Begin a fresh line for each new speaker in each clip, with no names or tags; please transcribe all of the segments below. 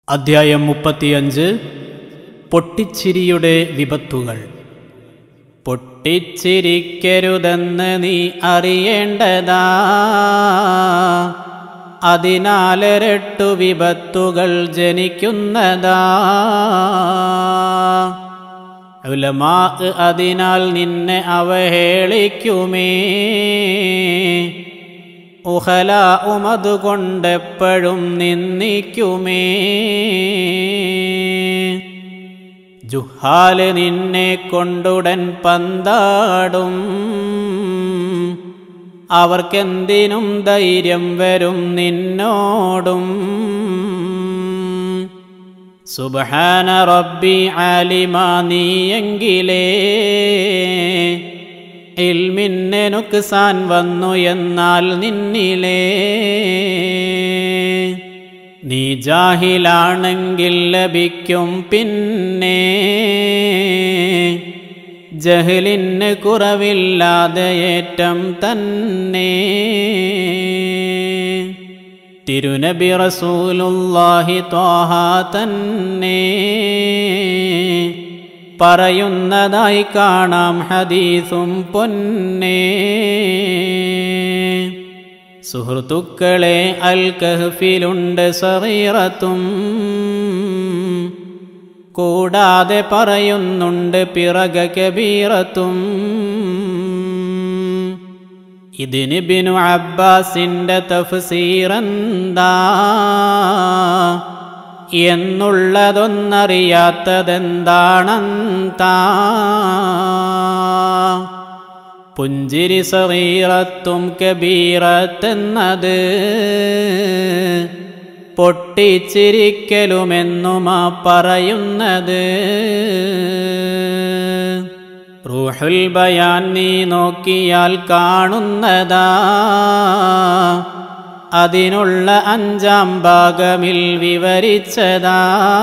അധ്യായം മുപ്പത്തിയഞ്ച് പൊട്ടിച്ചിരിയുടെ വിപത്തുകൾ പൊട്ടിച്ചിരിക്കരുതെന്ന് നീ അറിയേണ്ടതാ അതിനാലരട്ടു വിപത്തുകൾ ജനിക്കുന്നതാ ഉലമാ അതിനാൽ നിന്നെ അവഹേളിക്കുമേ ഉഹല ഉമതുകൊണ്ടെപ്പോഴും നിന്ദിക്കുമേ ജുഹാല് നിന്നെ കൊണ്ടുടൻ പന്താടും അവർക്കെന്തിനും ധൈര്യം വരും നിന്നോടും സുബഹാന റബ്ബി ആലിമ നീയെങ്കിലേ ഇൽമിന്നെ നുക്സാൻ വന്നു എന്നാൽ നിന്നിലേ നീ ജാഹിലാണെങ്കിൽ ലഭിക്കും പിന്നെ ജഹലിന് കുറവില്ലാതെ ഏറ്റം തന്നെ തിരുനബി റസൂലുല്ലാഹി ത്വാഹ തന്നെ പറയുന്നതായി കാണാം ഹദീസും പൊന്നേ സുഹൃത്തുക്കളെ അൽ കഹ്ഫിലുണ്ട് സറീറത്തും കൂടാതെ പറയുന്നുണ്ട് പിറക കബീറത്തും ഇതിന് ബിനു അബ്ബാസിന്റെ തഫ്സീറന്താ എന്നുള്ളതൊന്നറിയാത്തതെന്താണെന്താ പുഞ്ചിരി സറീറത്തും കബീറത്തെന്നത് പൊട്ടിച്ചിരിക്കലുമെന്നുമാ പറയുന്നത് റൂഹുൽ ബയാൻ നീ നോക്കിയാൽ കാണുന്നതാ അതിനുള്ള അഞ്ചാം ഭാഗമിൽ വിവരിച്ചതാ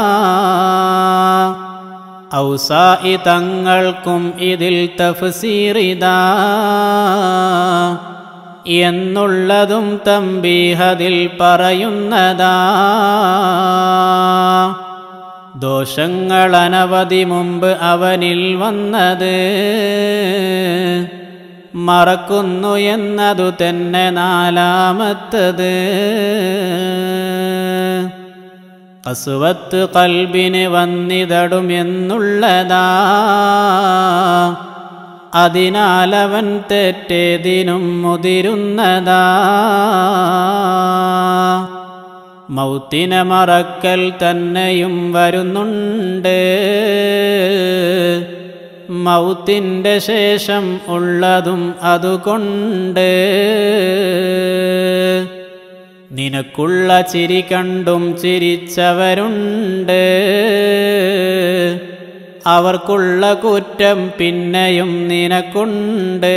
ഔസായി തങ്ങൾക്കും ഇതിൽ തഫ്സീറിതാ എന്നുള്ളതും തമ്പീഹതിൽ പറയുന്നതാ ദോഷങ്ങൾ അനവധി മുമ്പ് അവനിൽ വന്നത് മറക്കുന്നു എന്നതു തന്നെ നാലാമത്തത് കസുവത്ത് കൽബിന് വന്നിതടും എന്നുള്ളതാ അതിനാലവൻ തെറ്റേതിനും മുതിരുന്നതാ മൗത്തിനെ മറക്കൽ തന്നെയും വരുന്നുണ്ട് മൗത്തിൻ്റെ ശേഷം ഉള്ളതും അതുകൊണ്ട് നിനക്കുള്ള ചിരി കണ്ടും ചിരിച്ചവരുണ്ട് അവർക്കുള്ള കുറ്റം പിന്നെയും നിനക്കുണ്ട്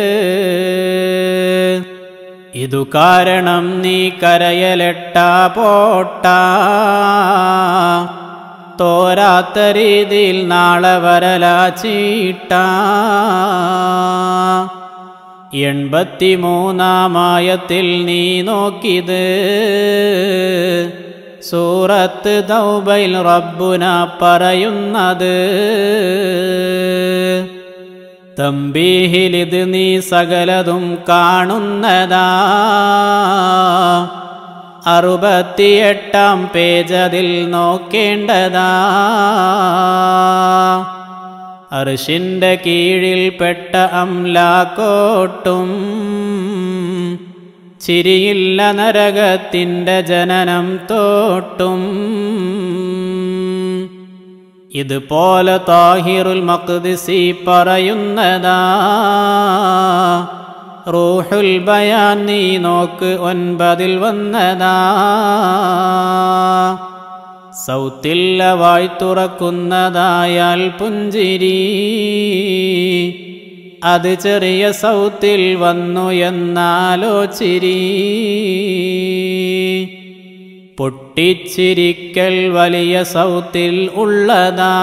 ഇതു കാരണം നീ കരയലെട്ടാ പോട്ടാ തോരാത്ത രീതിയിൽ നാളെ വരലാ ചീട്ട എൺപത്തിമൂന്നാമായത്തിൽ നീ നോക്കിത് സൂറത്ത് ദൗബൈൽ റബ്ബുന പറയുന്നത് തമ്പീഹിലിത് നീ സകലതും കാണുന്നതാ അറുപത്തിയെട്ടാം പേജതിൽ നോക്കേണ്ടതാ അർഷിൻ്റെ കീഴിൽപ്പെട്ട അംലാക്കോട്ടും ചിരിയില്ല നരകത്തിൻ്റെ ജനനം തോട്ടും ഇതുപോലെ താഹിറുൽ മഖ്ദിസി പറയുന്നതാ റൂഹുൽ ബയാൻ നീ നോക്ക് ഒൻപതിൽ വന്നതാ സൗത്തില്ല വായി തുറക്കുന്നതായാൽ പുഞ്ചിരി അത് ചെറിയ സൗത്തിൽ വന്നു എന്നാലോ ചിരി പൊട്ടിച്ചിരിക്കൽ വലിയ സൗത്തിൽ ഉള്ളതാ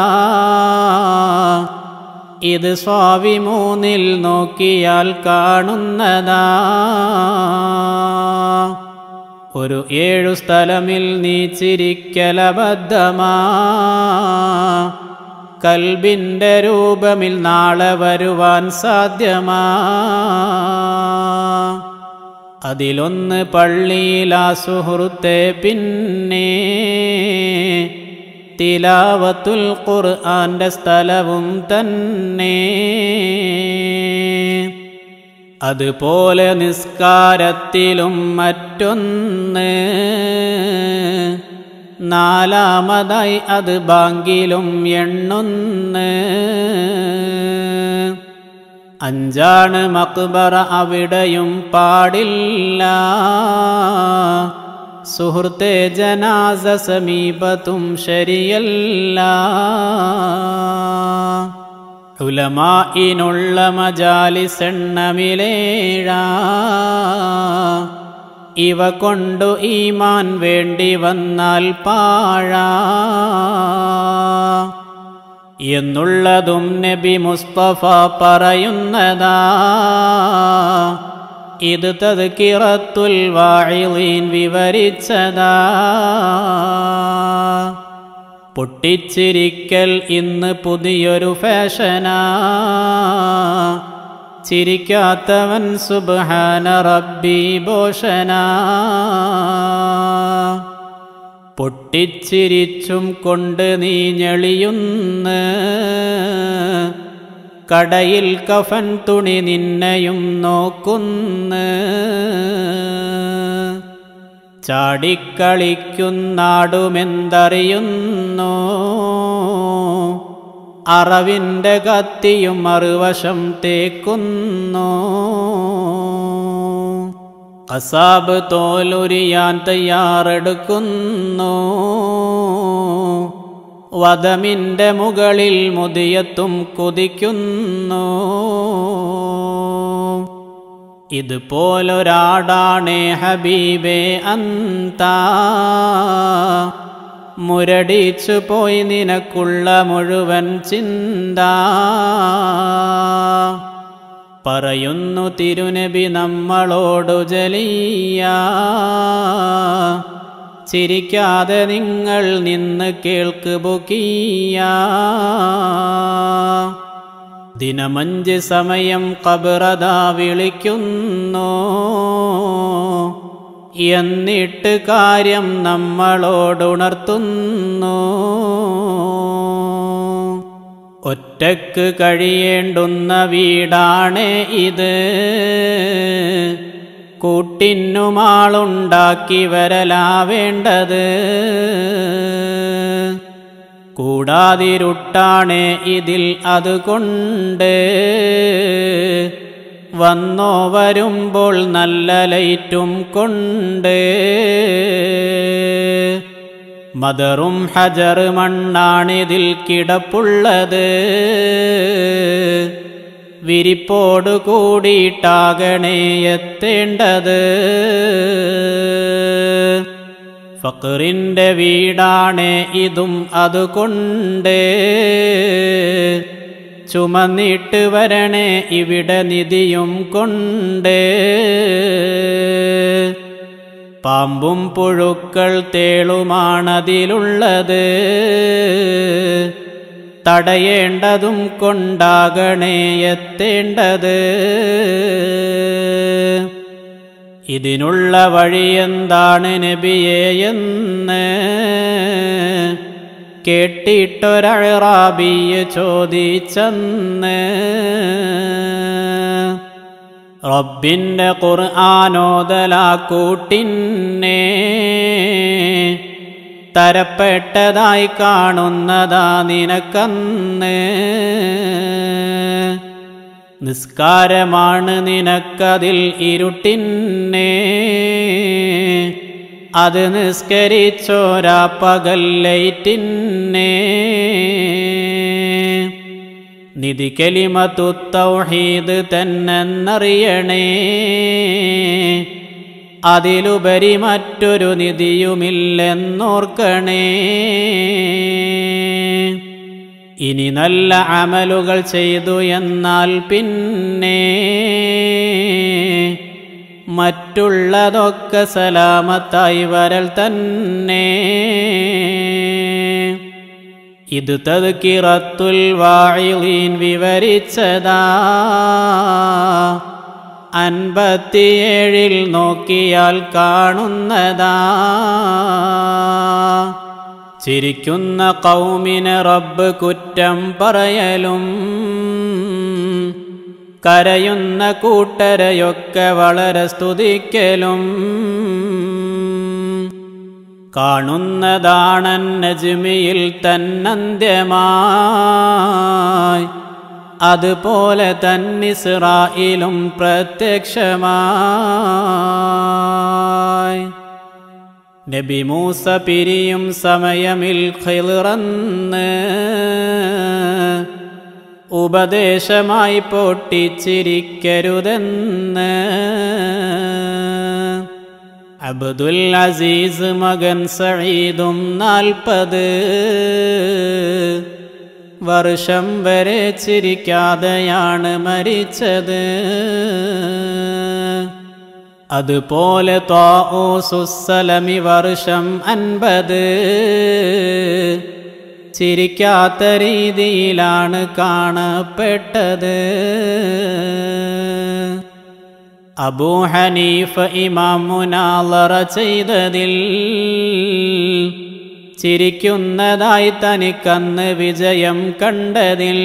ഇത് സ്വാവി മൂന്നിൽ നോക്കിയാൽ കാണുന്നതാ ഒരു ഏഴു സ്ഥലമിൽ നീ ചിരിക്കലബദ്ധമാ കൽബിൻ്റെ രൂപമിൽ നാളെ വരുവാൻ സാധ്യമാ അതിലൊന്ന് പള്ളിയിലാ സുഹൃത്തെ പിന്നെ തിലാവത്തുൽ ഖുർആന്റെ സ്ഥലവും തന്നെ അതുപോലെ നിസ്കാരത്തിലും മറ്റൊന്ന് നാലാമതായി അത് ബാങ്കിലും എണ്ണൊന്ന് അഞ്ചാണ് മക്ബറ അവിടെയും പാടില്ല സുഹൃത്തെ ജനാസ സമീപത്തും ശരിയല്ല ഉലമായിനുള്ള മജാലിസെണ്ണമിലേഴ ഇവ കൊണ്ടു ഈമാൻ വേണ്ടി വന്നാൽ പാഴാ എന്നുള്ളതും നബി മുസ്തഫ പറയുന്നതാ ഇത് തദ്കിറത്തുൽ വാഴിലീൻ വിവരിച്ചതാ പൊട്ടിച്ചിരിക്കൽ ഇന്ന് പുതിയൊരു ഫാഷനാ ചിരിക്കാത്തവൻ സുബ്ഹാന റബ്ബി ഭോഷനാ പൊട്ടിച്ചിരിച്ചും കൊണ്ട് നീ ഞെളിയുന്ന കടയിൽ കഫൻ തുണി നിന്നെയും നോക്കുന്ന ചാടിക്കളിക്കുന്നാടുമെന്തറിയുന്നു അറവിൻ്റെ കത്തിയും മറുവശം തേക്കുന്നു അസാബ് തോലുരിയാൻ തയ്യാറെടുക്കുന്നു വധമിൻ്റെ മുകളിൽ മുതിയത്തും കുതിക്കുന്നു ഇതുപോലൊരാടാണേ ഹബീബേ അന്ത മുരടിച്ചു പോയി നിനക്കുള്ള മുഴുവൻ ചിന്ത പറയുന്നു തിരുനബി നമ്മളോടു ജലിയ ചിരിക്കാതെ നിങ്ങൾ നിന്ന് കേൾക്ക് ബുക്കിയ ദിനമഞ്ച് സമയം കബറതാ വിളിക്കുന്നു എന്നിട്ട് കാര്യം നമ്മളോടുണർത്തുന്നു ഒറ്റക്ക് കഴിയേണ്ടുന്ന വീടാണ് ഇത് കൂട്ടിനുമാളുണ്ടാക്കി വരലാവേണ്ടത് കൂടാതിരുട്ടാണ് ഇതിൽ അതുകൊണ്ട് വന്നോ വരുമ്പോൾ നല്ല ലൈറ്റും കൊണ്ട് മദറും ഹജർ മണ്ണാണിതിൽ കിടപ്പുള്ളത് വിരിപ്പോട് കൂടിയിട്ടാകണേ എത്തേണ്ടത് ഫക്കറിൻ്റെ വീടാണ് ഇതും അതുകൊണ്ട് ചുമന്നിട്ട് വരണേ ഇവിടെ നിധിയും കൊണ്ട് പാമ്പും പുഴുക്കൾ തേളുമാണതിലുള്ളത് തടയേണ്ടതും കൊണ്ടാകണേ എത്തേണ്ടത് ഇതിനുള്ള വഴിയെന്താണ് നബിയെ എന്ന് കേട്ടിട്ടൊരറാബിയെ ചോദിച്ചെന്ന് റബ്ബിൻ്റെ ഖുർആാനോദലാ കൂട്ടിന്നെ തരപ്പെട്ടതായി കാണുന്നതാ നിനക്കന്ന് നിസ്കാരമാണ് നിനക്കതിൽ ഇരുട്ടിന്നെ അത് നിസ്കരിച്ചോരാ പകൽ ലൈറ്റിന്നെ നിധി കലിമത്തു തൗഹീദ് തന്നെന്നറിയണേ അതിലുപരി മറ്റൊരു നിധിയുമില്ലെന്നോർക്കണേ ഇനി നല്ല അമലുകൾ ചെയ്തു എന്നാൽ പിന്നെ മറ്റുള്ളതൊക്കെ സലാമത്തായി വരൽ തന്നെ ഇത് തദ്കിറത്തുൽ വാഴിലീൻ വിവരിച്ചതാ അൻപത്തിയേഴിൽ നോക്കിയാൽ കാണുന്നതാ ചിരിക്കുന്ന കൗമിന് റബ്ബ് കുറ്റം പറയലും കരയുന്ന കൂട്ടരെയൊക്കെ വളരെ സ്തുതിക്കലും കാണുന്നതാണൻ നജ്മിയിൽ തന്നന്ത്യമായി അതുപോലെ തന്നിസ്രായിലും പ്രത്യക്ഷമായി നബി മൂസ പിരിയും സമയമിൽ ഖിളിറന്ന് ഉപദേശമായി പൊട്ടിച്ചിരിക്കരുതെന്ന് അബ്ദുൽ അസീസ് മകൻ സഈദും നാൽപ്പത് വർഷം വരെ ചിരിക്കാതെയാണ് മരിച്ചത് അതുപോലെ ത്വാസലമി വർഷം അൻപത് ചിരിക്കാത്ത രീതിയിലാണ് കാണപ്പെട്ടത് അബൂ ഹനീഫ ഇമാം മുനാലറ ചെയ്തതിൽ ചിരിക്കുന്നതായി തനിക്കന്ന് വിജയം കണ്ടതിൽ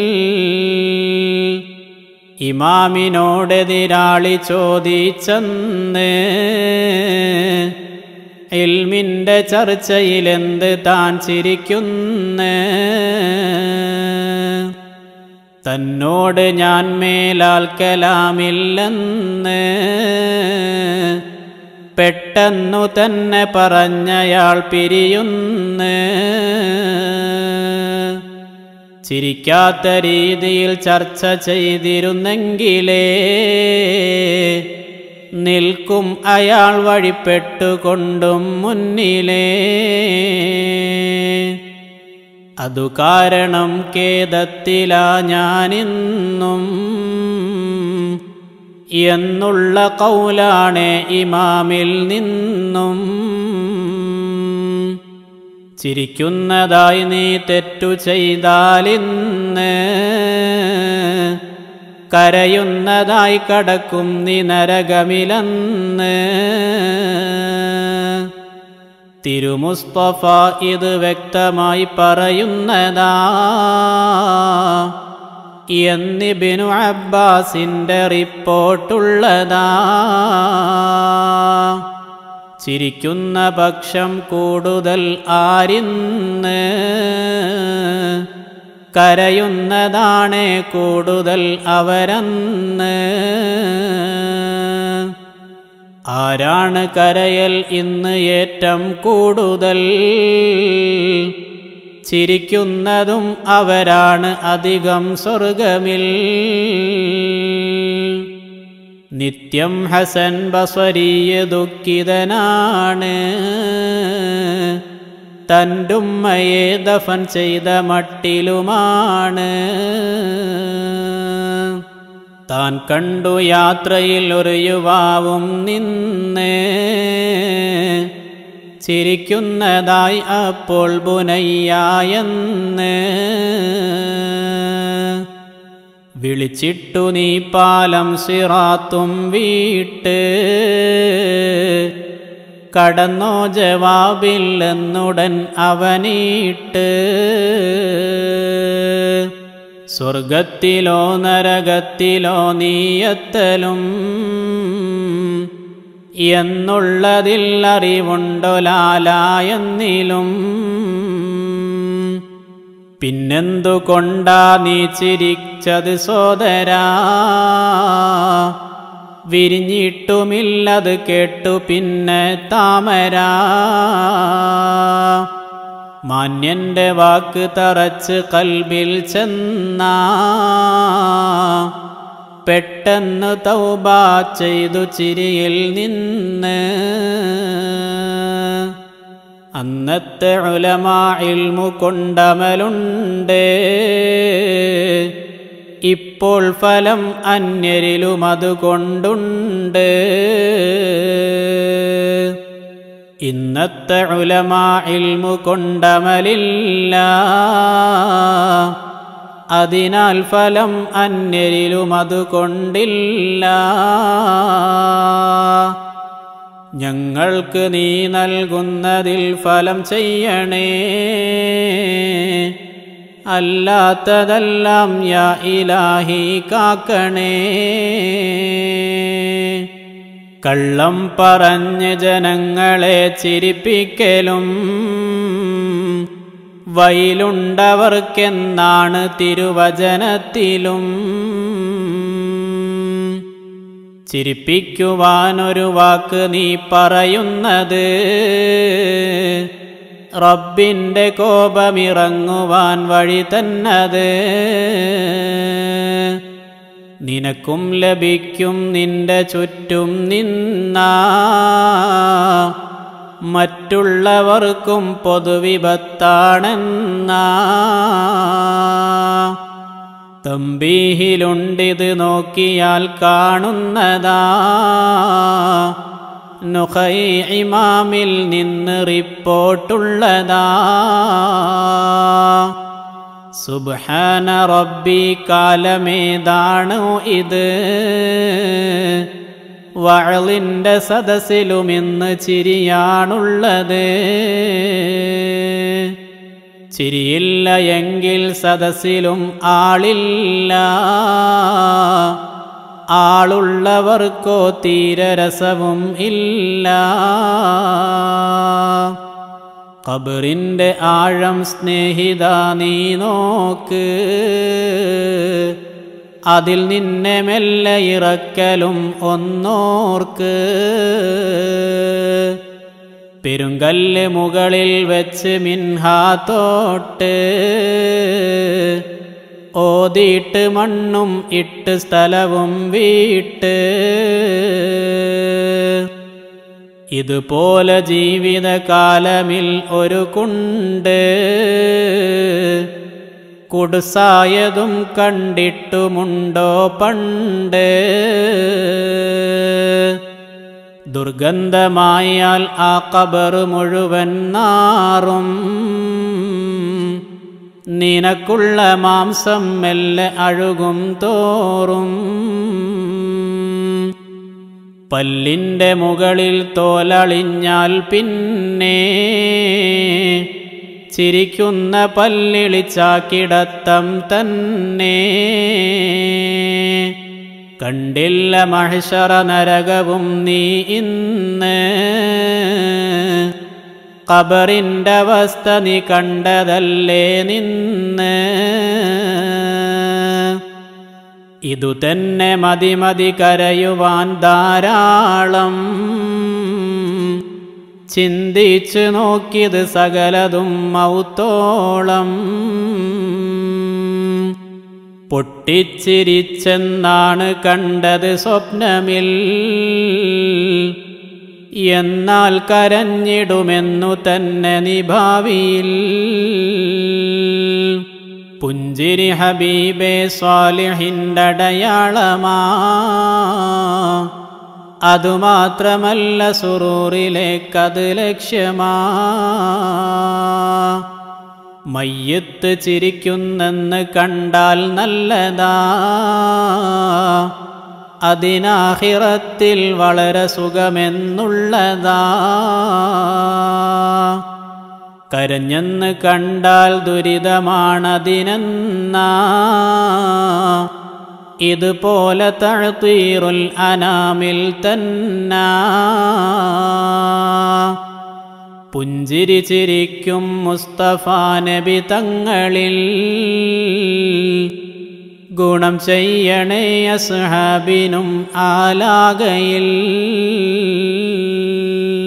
ഇമാമിനോടെതിരാളി ചോദിച്ചെന്ന് ഇൽമിൻ്റെ ചർച്ചയിലെന്ത് താൻ ചിരിക്കുന്ന് തന്നോട് ഞാൻ മേലാൽ കലാമില്ലെന്ന് പെട്ടെന്നു തന്നെ പറഞ്ഞയാൾ പിരിയുന്ന് ചിരിക്കാത്ത രീതിയിൽ ചർച്ച ചെയ്തിരുന്നെങ്കിലേ നിൽക്കും അയാൾ വഴിപ്പെട്ടുകൊണ്ടും മുന്നിലേ അതു കാരണം ഖേദത്തിലാ ഞാനിന്നും എന്നുള്ള കൗലാണേ ഇമാമിൽ നിന്നും ചിരിക്കുന്നതായി നീ തെറ്റു ചെയ്താലിന്ന് കരയുന്നതായി കടക്കും നീ നരകമിലെന്ന് തിരുമുസ്തഫ ഇത് വ്യക്തമായി പറയുന്നതാ എന്നിബിനു അബ്ബാസിൻ്റെ റിപ്പോർട്ടുള്ളതാ ചിരിക്കുന്ന പക്ഷം കൂടുതൽ ആരിന്ന് കരയുന്നതാണേ കൂടുതൽ അവരന്ന് ആരാണ് കരയൽ ഇന്ന് ഏറ്റം കൂടുതൽ ചിരിക്കുന്നതും അവരാണ് അധികം സ്വർഗമിൽ നിത്യം ഹസൻ ബസ്വരീയ ദുഃഖിതനാണ് തൻ്റുമ്മയെ ദഫൻ ചെയ്ത മട്ടിലുമാണ് താൻ കണ്ടു യാത്രയിൽ ഒരു യുവാവും നിന്ന് ചിരിക്കുന്നതായി അപ്പോൾ ബുനയ്യായെന്ന് വിളിച്ചിട്ടു നീ പാലം സിറാത്തും വീട്ട് കടന്നോ ജവാബില്ലെന്നുടൻ അവനീട്ട് സ്വർഗത്തിലോ നരകത്തിലോ നീയത്തലും എന്നുള്ളതിൽ അറിവുണ്ടോ ലാലായെന്നിലും പിന്നെന്തുകൊണ്ടാ നീ ചിരിച്ചത് സോദരാ വിരിഞ്ഞിട്ടുമില്ലത് കേട്ടു പിന്നെ താമരാ മാന്യന്റെ വാക്ക് തറച്ച് കൽബിൽ ചെന്ന പെട്ടെന്ന് തൗബ ചെയ്തു ചിരിയിൽ നിന്ന് അന്നത്തെ ഉലമാ ഇൽമു കൊണ്ടമലുണ്ട് ഇപ്പോൾ ഫലം അന്യരിലും അതുകൊണ്ടുണ്ട് ഇന്നത്തെ ഉലമാ ഇൽമു കൊണ്ടമലില്ല അതിനാൽ ഫലം അന്യരിലും അതുകൊണ്ടില്ല ഞങ്ങൾക്ക് നീ നൽകുന്നതിൽ ഫലം ചെയ്യണേ അല്ലാത്തതെല്ലാം യാ ഇലാഹി കാക്കണേ കള്ളം പറഞ്ഞ് ജനങ്ങളെ ചിരിപ്പിക്കലും വയിലുണ്ടവർക്കെന്നാണ് തിരുവചനത്തിലും ചിരിപ്പിക്കുവാനൊരു വാക്ക് നീ പറയുന്നത് റബ്ബിൻ്റെ കോപമിറങ്ങുവാൻ വഴി തന്നത് നിനക്കും ലഭിക്കും നിന്റെ ചുറ്റും നിന്ന മറ്റുള്ളവർക്കും പൊതുവിപത്താണെന്ന തമ്പീഹിലുണ്ടിത് നോക്കിയാൽ കാണുന്നതാ നുഹൈ ഇമാമിൽ നിന്ന് റിപ്പോർട്ടുള്ളതാ സുബ്ഹാന റബ്ബി കാലമേതാണോ ഇത് വഴലിൻ്റെ സദസ്സിലുമിന്ന് ചിരിയാണുള്ളത് ചിരിയില്ല എങ്കിൽ സദസ്സിലും ആളില്ല ആളുള്ളവർക്കോ തീരെ രസവും ഇല്ല ഖബറിൻ്റെ ആഴം സ്നേഹിത നീ നോക്ക് അതിൽ നിന്നെ മെല്ലെ ഇറക്കലും ഒന്നോർക്ക് പെരുങ്കല്ല് മുകളിൽ വെച്ച് മിൻഹാത്തോട്ട് ഓതിയിട്ട് മണ്ണും ഇട്ട് സ്ഥലവും വീട്ട് ഇതുപോലെ ജീവിതകാലമിൽ ഒരു കുണ്ട് കുടുസായതും കണ്ടിട്ടുമുണ്ടോ പണ്ട് ദുർഗന്ധമായാൽ ആ കബർ മുഴുവൻ നാറും നിനക്കുള്ള മാംസം മെല്ലെ അഴുകും തോറും പല്ലിൻ്റെ മുകളിൽ തോലളിഞ്ഞാൽ പിന്നെ ചിരിക്കുന്ന പല്ലിളിച്ചാക്കിടത്തം തന്നെ കണ്ടില്ല മഹിഷറ നരകവും നീ ഇന്ന് ഖബറിൻ്റെ അവസ്ഥ നീ കണ്ടതല്ലേ നിന്ന് ഇതു തന്നെ മതി മതി കരയുവാൻ ധാരാളം ചിന്തിച്ചു നോക്കിയത് സകലതും മൗത്തോളം പൊട്ടിച്ചിരിച്ചെന്നാണ് കണ്ടത് സ്വപ്നമിൽ എന്നാൽ കരഞ്ഞിടുമെന്നു തന്നെ നിഭാവിയിൽ പുഞ്ചിരി ഹബീബെ സ്വാലിഹിൻ്റെ അടയാളമാ അതുമാത്രമല്ല സുറൂറിലേക്കത് ലക്ഷ്യമാ മയ്യത്ത് ചിരിക്കുന്നെന്ന് കണ്ടാൽ നല്ലതാ അതിനാഹിറത്തിൽ വളരെ സുഖമെന്നുള്ളതാ കരഞ്ഞെന്ന് കണ്ടാൽ ദുരിതമാണതിനെന്നാ ഇതുപോലെ തഴത്തീറുൽ അനാമിൽ തന്നാ പുഞ്ചിരി ചിരിക്കും മുസ്തഫ നബി തങ്ങളിൽ ഗുണം ചെയ്യണേ അസ്ഹാബിനും ആലാകയിൽ